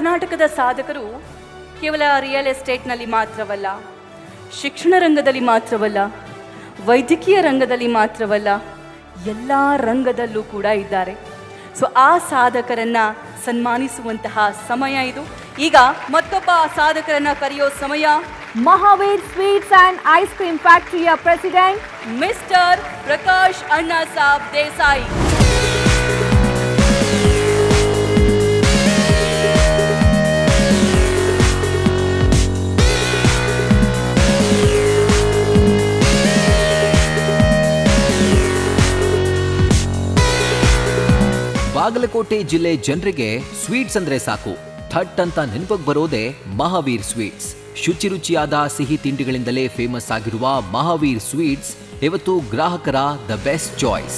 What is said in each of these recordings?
ಕರ್ನಾಟಕದ ಸಾಧಕರು ಕೇವಲ ರಿಯಲ್ ಎಸ್ಟೇಟ್ನಲ್ಲಿ ಮಾತ್ರವಲ್ಲ ಶಿಕ್ಷಣ ರಂಗದಲ್ಲಿ ಮಾತ್ರವಲ್ಲ ವೈದ್ಯಕೀಯ ರಂಗದಲ್ಲಿ ಮಾತ್ರವಲ್ಲ ಎಲ್ಲ ರಂಗದಲ್ಲೂ ಕೂಡ ಇದ್ದಾರೆ ಸೊ ಆ ಸಾಧಕರನ್ನ ಸನ್ಮಾನಿಸುವಂತಹ ಸಮಯ ಇದು ಈಗ ಮತ್ತೊಬ್ಬ ಸಾಧಕರನ್ನ ಕರೆಯೋ ಸಮಯ Mahaveer sweets and ice cream ಫ್ಯಾಕ್ಟರಿಯ president mister Prakash Annasab Desai Bagalkot ಜಿಲ್ಲೆ ಜನರಿಗೆ ಸ್ವೀಟ್ಸ್ ಅಂದ್ರೆ ಸಾಕು ಥಟ್ ಅಂತ ನೆನಪಕ್ಕೆ ಬರೋದೇ ಮಹಾವೀರ್ ಸ್ವೀಟ್ಸ್ ಶುಚಿ ರುಚಿಯಾದ ಸಿಹಿ ತಿಂಡಿಗಳಿಂದಲೇ ಫೇಮಸ್ ಆಗಿರುವ ಮಹಾವೀರ್ ಸ್ವೀಟ್ಸ್ ಇವತ್ತು ಗ್ರಾಹಕರ ದ ಬೆಸ್ಟ್ ಚಾಯ್ಸ್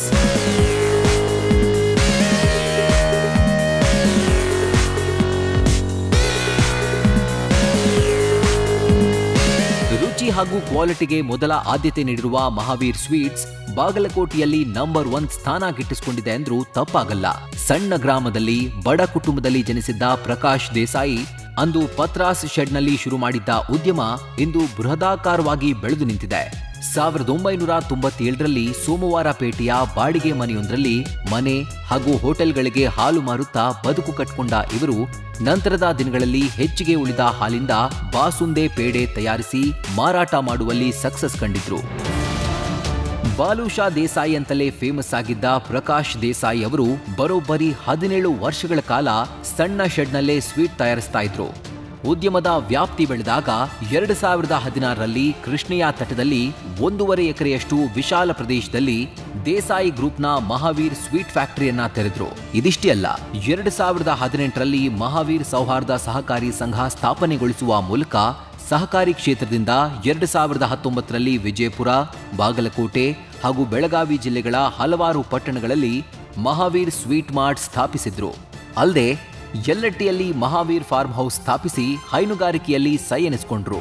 ರುಚಿ ಹಾಗೂ ಕ್ವಾಲಿಟಿಗೆ ಮೊದಲ ಆದ್ಯತೆ ನೀಡಿರುವ ಮಹಾವೀರ್ ಸ್ವೀಟ್ಸ್ ಬಾಗಲಕೋಟೆಯಲ್ಲಿ ನಂಬರ್ ಒನ್ ಸ್ಥಾನ ಗಿಟ್ಟಿಸಿಕೊಂಡಿದೆ ಅಂದ್ರೂ ತಪ್ಪಾಗಲ್ಲ ಸಣ್ಣ ಗ್ರಾಮದಲ್ಲಿ ಬಡ ಕುಟುಂಬದಲ್ಲಿ ಜನಿಸಿದ್ದ ಪ್ರಕಾಶ್ ದೇಸಾಯಿ ಅಂದು ಪತ್ರಾಸ್ ಶೆಡ್ನಲ್ಲಿ ಶುರು ಮಾಡಿದ್ದ ಉದ್ಯಮ ಇಂದು ಬೃಹದಾಕಾರವಾಗಿ ಬೆಳೆದು ನಿಂತಿದೆ ಸಾವಿರದ ಒಂಬೈನೂರ ತೊಂಬತ್ತೇಳರಲ್ಲಿ ಸೋಮವಾರಪೇಟೆಯ ಬಾಡಿಗೆ ಮನೆಯೊಂದರಲ್ಲಿ ಮನೆ ಹಾಗೂ ಹೋಟೆಲ್ಗಳಿಗೆ ಹಾಲು ಮಾರುತ್ತಾ ಬದುಕು ಕಟ್ಕೊಂಡ ಇವರು ನಂತರದ ದಿನಗಳಲ್ಲಿ ಹೆಚ್ಚಿಗೆ ಉಳಿದ ಹಾಲಿಂದ ಬಾಸುಂದೆ ಪೇಡೆ ತಯಾರಿಸಿ ಮಾರಾಟ ಮಾಡುವಲ್ಲಿ ಸಕ್ಸಸ್ ಕಂಡಿದ್ರು ಬಾಲುಷಾ ದೇಸಾಯಿ ಅಂತಲೇ ಫೇಮಸ್ ಆಗಿದ್ದ ಪ್ರಕಾಶ್ ದೇಸಾಯಿ ಅವರು ಬರೋಬ್ಬರಿ ಹದಿನೇಳು ವರ್ಷಗಳ ಕಾಲ ಸಣ್ಣ ಶೆಡ್ನಲ್ಲೇ ಸ್ವೀಟ್ ತಯಾರಿಸ್ತಾ ಇದ್ರು ಉದ್ಯಮದ ವ್ಯಾಪ್ತಿ ಬೆಳೆದಾಗ ಎರಡು ಸಾವಿರದ ಹದಿನಾರರಲ್ಲಿ ಕೃಷ್ಣೆಯ ತಟದಲ್ಲಿ ಒಂದೂವರೆ ಎಕರೆಯಷ್ಟು ವಿಶಾಲ ಪ್ರದೇಶದಲ್ಲಿ ದೇಸಾಯಿ ಗ್ರೂಪ್ನ ಮಹಾವೀರ್ ಸ್ವೀಟ್ ಫ್ಯಾಕ್ಟರಿಯನ್ನ ತೆರೆದ್ರು ಇದಿಷ್ಟೇ ಅಲ್ಲ ಎರಡು ಸಾವಿರದ ಹದಿನೆಂಟರಲ್ಲಿ ಮಹಾವೀರ್ ಸೌಹಾರ್ದ ಸಹಕಾರಿ ಸಂಘ ಸ್ಥಾಪನೆಗೊಳಿಸುವ ಮೂಲಕ ಸಹಕಾರಿ ಕ್ಷೇತ್ರದಿಂದ ಎರಡು ಸಾವಿರದ ಹತ್ತೊಂಬತ್ತರಲ್ಲಿ ವಿಜಯಪುರ ಬಾಗಲಕೋಟೆ ಹಾಗೂ ಬೆಳಗಾವಿ ಜಿಲ್ಲೆಗಳ ಹಲವಾರು ಪಟ್ಟಣಗಳಲ್ಲಿ ಮಹಾವೀರ್ ಸ್ವೀಟ್ ಮಾರ್ಟ್ ಸ್ಥಾಪಿಸಿದ್ರು ಅಲ್ಲದೆ ಯಲ್ಲಟ್ಟಿಯಲ್ಲಿ ಮಹಾವೀರ್ ಫಾರ್ಮ್ ಹೌಸ್ ಸ್ಥಾಪಿಸಿ ಹೈನುಗಾರಿಕೆಯಲ್ಲಿ ಸೈ ಎನಿಸಿಕೊಂಡ್ರು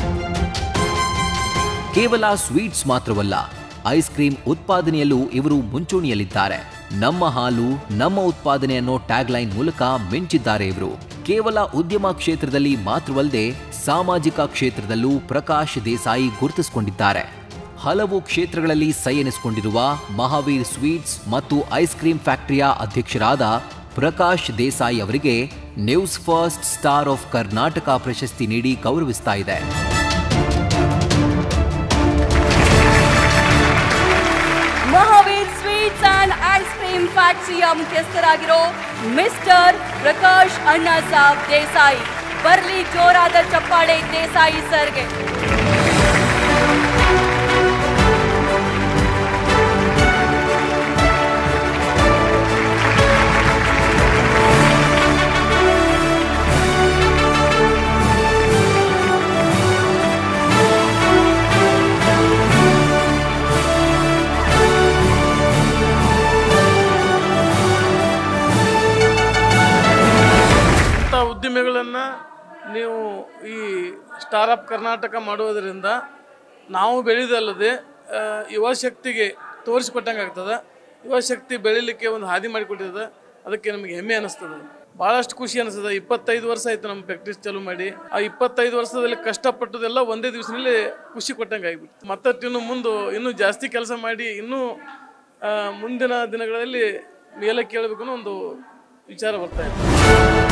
ಕೇವಲ ಸ್ವೀಟ್ಸ್ ಮಾತ್ರವಲ್ಲ ಐಸ್ ಕ್ರೀಮ್ ಉತ್ಪಾದನೆಯಲ್ಲೂ ಇವರು ಮುಂಚೂಣಿಯಲ್ಲಿದ್ದಾರೆ ನಮ್ಮ ಹಾಲು ನಮ್ಮ ಉತ್ಪಾದನೆ ಅನ್ನೋ ಟ್ಯಾಗ್ ಲೈನ್ ಮೂಲಕ ಮಿಂಚಿದ್ದಾರೆ ಇವರು ಕೇವಲ ಉದ್ಯಮ ಕ್ಷೇತ್ರದಲ್ಲಿ ಮಾತ್ರವಲ್ಲದೆ ಸಾಮಾಜಿಕ ಕ್ಷೇತ್ರದಲ್ಲೂ ಪ್ರಕಾಶ್ ದೇಸಾಯಿ ಗುರುತಿಸಿಕೊಂಡಿದ್ದಾರೆ ಹಲವು ಕ್ಷೇತ್ರಗಳಲ್ಲಿ ಸೈ ಎನಿಸಿಕೊಂಡಿರುವ ಮಹಾವೀರ್ ಸ್ವೀಟ್ಸ್ ಮತ್ತು ಐಸ್ ಕ್ರೀಮ್ ಫ್ಯಾಕ್ಟರಿಯ ಅಧ್ಯಕ್ಷರಾದ ಪ್ರಕಾಶ್ ದೇಸಾಯಿ ಅವರಿಗೆ news first star of Karnataka ಪ್ರಶಸ್ತಿ ನೀಡಿ ಗೌರವಿಸ್ತಾ ಇದೆ Mahavir sweets and ice cream ಫ್ಯಾಕ್ಟರಿಯ ಮುಖ್ಯಸ್ಥರಾಗಿರೋ ಮಿಸ್ಟರ್ ಪ್ರಕಾಶ್ ಅಣ್ಣಾ ಸಾಬ್ ದೇಸಾಯಿ ಬರ್ಲಿ ಜೋರಾದ ಚಪ್ಪಾಳೆ ದೇಸಾಯಿ ಸರ್ಗೆ ಇಂಥ ಉದ್ದಿಮೆಗಳನ್ನು ನೀವು ಈ ಸ್ಟಾರಪ್ ಕರ್ನಾಟಕ ಮಾಡುವುದರಿಂದ ನಾವು ಬೆಳೆದಲ್ಲದೆ ಆ, ಯುವ ಶಕ್ತಿಗೆ ತೋರಿಸಿಕೊಟ್ಟಂಗೆ ಆಗ್ತದೆ ಯುವ ಶಕ್ತಿ ಬೆಳಿಲಿಕ್ಕೆ ಒಂದು ಹಾದಿ ಮಾಡಿಕೊಟ್ಟಿದೆ ಅದಕ್ಕೆ ನಮಗೆ ಹೆಮ್ಮೆ ಅನಿಸ್ತದೆ ಭಾಳಷ್ಟು ಖುಷಿ ಅನಿಸ್ತದೆ ಇಪ್ಪತ್ತೈದು ವರ್ಷ ಆಯಿತು ನಮ್ಮ ಪ್ರಾಕ್ಟೀಸ್ ಚಾಲೂ ಮಾಡಿ ಆ ಇಪ್ಪತ್ತೈದು ವರ್ಷದಲ್ಲಿ ಕಷ್ಟಪಟ್ಟದೆಲ್ಲ ಒಂದೇ ದಿವಸದಲ್ಲಿ ಖುಷಿ ಕೊಟ್ಟಂಗೆ ಆಗಿಬಿಡ್ತು ಮತ್ತಷ್ಟು ಇನ್ನು ಮುಂದೆ ಇನ್ನೂ ಜಾಸ್ತಿ ಕೆಲಸ ಮಾಡಿ ಇನ್ನೂ ಆ, ಮುಂದಿನ ದಿನಗಳಲ್ಲಿ ಮೇಲೆ ಕೇಳಬೇಕು ಅನ್ನೋ ಒಂದು ವಿಚಾರ ಬರ್ತಾ ಇದೆ